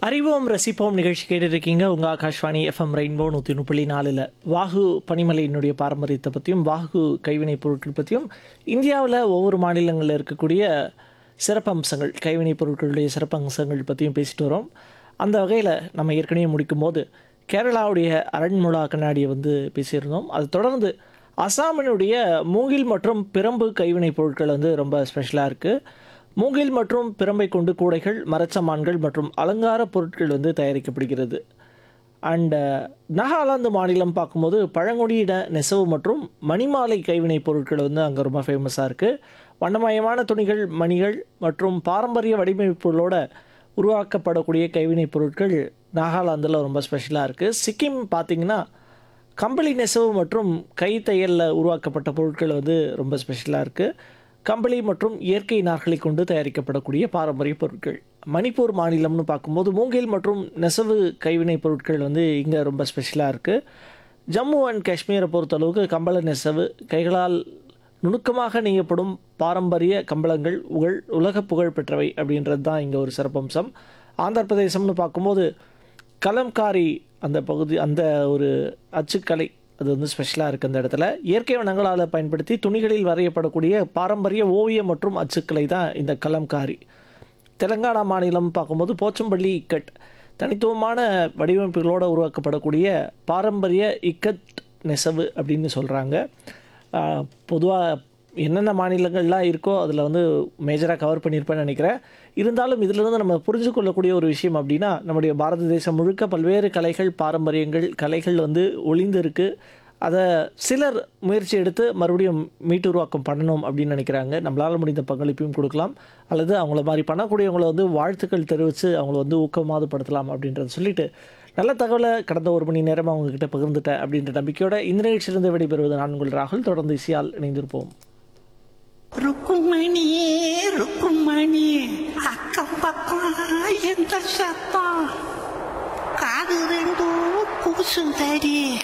அறிவோம் ரசிப்போம் நிகழ்ச்சி கேட்டுருக்கீங்க உங்கள் ஆகாஷ்வாணி எஃப்எம் ரெயின்போ நூற்றி முப்பள்ளி நாலில் வாகு பனிமலையினுடைய பாரம்பரியத்தை பற்றியும் வாகு கைவினைப் பொருட்கள் பற்றியும் இந்தியாவில் ஒவ்வொரு மாநிலங்களில் இருக்கக்கூடிய சிறப்பம்சங்கள் கைவினைப் பொருட்களுடைய சிறப்பம்சங்கள் பற்றியும் பேசிட்டு வரோம் அந்த வகையில் நம்ம ஏற்கனவே முடிக்கும்போது கேரளாவுடைய அரண்முழா கண்ணாடியை வந்து பேசியிருந்தோம் அதை தொடர்ந்து அசாமினுடைய மூங்கில் மற்றும் பிரம்பு கைவினைப் பொருட்கள் வந்து ரொம்ப ஸ்பெஷலாக இருக்குது மூங்கில் மற்றும் பிரம்பை கொண்டு கூடைகள் மரச்சமான்கள் மற்றும் அலங்கார பொருட்கள் வந்து தயாரிக்கப்படுகிறது அண்ட் நாகாலாந்து மாநிலம் பார்க்கும்போது பழங்குடியின நெசவு மற்றும் மணிமாலை கைவினைப் பொருட்கள் வந்து அங்கே ரொம்ப ஃபேமஸாக இருக்குது வண்ணமயமான துணிகள் மணிகள் மற்றும் பாரம்பரிய வடிவமைப்புகளோட உருவாக்கப்படக்கூடிய கைவினைப் பொருட்கள் நாகாலாந்தில் ரொம்ப ஸ்பெஷலாக இருக்குது சிக்கிம் பார்த்திங்கன்னா கம்பளி நெசவு மற்றும் கைத்தையலில் உருவாக்கப்பட்ட பொருட்கள் வந்து ரொம்ப ஸ்பெஷலாக இருக்குது கம்பளி மற்றும் இயற்கை நார்களை கொண்டு தயாரிக்கப்படக்கூடிய பாரம்பரிய பொருட்கள் மணிப்பூர் மாநிலம்னு பார்க்கும்போது மூங்கில் மற்றும் நெசவு கைவினைப் பொருட்கள் வந்து இங்கே ரொம்ப ஸ்பெஷலாக இருக்குது ஜம்மு அண்ட் காஷ்மீரை பொறுத்தளவுக்கு கம்பள நெசவு கைகளால் நுணுக்கமாக நெய்யப்படும் பாரம்பரிய கம்பளங்கள் உகள் உலக புகழ் பெற்றவை அப்படின்றது தான் இங்கே ஒரு சிறப்பம்சம் ஆந்திர பிரதேசம்னு பார்க்கும்போது கலம்காரி அந்த பகுதி அந்த ஒரு அச்சுக்கலை அது வந்து ஸ்பெஷலாக இருக்குது அந்த இடத்துல இயற்கை வனங்களால் பயன்படுத்தி துணிகளில் வரையப்படக்கூடிய பாரம்பரிய ஓவியம் மற்றும் அச்சுக்கலை தான் இந்த கலம்காரி தெலங்கானா மாநிலம் பார்க்கும்போது போச்சம்பள்ளி இக்கட் தனித்துவமான வடிவமைப்புகளோடு உருவாக்கப்படக்கூடிய பாரம்பரிய இக்கட் நெசவு அப்படின்னு சொல்கிறாங்க பொதுவாக என்னென்ன மாநிலங்கள்லாம் இருக்கோ அதில் வந்து மேஜராக கவர் பண்ணியிருப்பேன்னு நினைக்கிறேன் இருந்தாலும் இதிலிருந்து நம்ம புரிஞ்சு கொள்ளக்கூடிய ஒரு விஷயம் அப்படின்னா நம்முடைய பாரத தேசம் முழுக்க பல்வேறு கலைகள் பாரம்பரியங்கள் கலைகள் வந்து ஒளிந்து இருக்குது அதை சிலர் முயற்சி எடுத்து மறுபடியும் மீட்டுருவாக்கம் பண்ணணும் அப்படின்னு நினைக்கிறாங்க நம்மளால் முடிந்த பங்களிப்பையும் கொடுக்கலாம் அல்லது அவங்கள மாதிரி பண்ணக்கூடியவங்கள வந்து வாழ்த்துக்கள் தெரிவித்து அவங்கள வந்து ஊக்கமாவது படுத்தலாம் அப்படின்றத சொல்லிட்டு நல்ல தகவலை கடந்த ஒரு மணி நேரம் அவங்கக்கிட்ட பகிர்ந்துட்டேன் அப்படின்ற நம்பிக்கையோட இந்த நிகழ்ச்சியிலிருந்து விடைபெறுவது நான் உங்கள் ராகுல் தொடர்ந்து இசையால் இணைந்திருப்போம் ருக்குமணியே ருக்குமணியே அக்கம் பக்கம் எந்த சத்தம் காது ரெண்டும் கூசும் தடி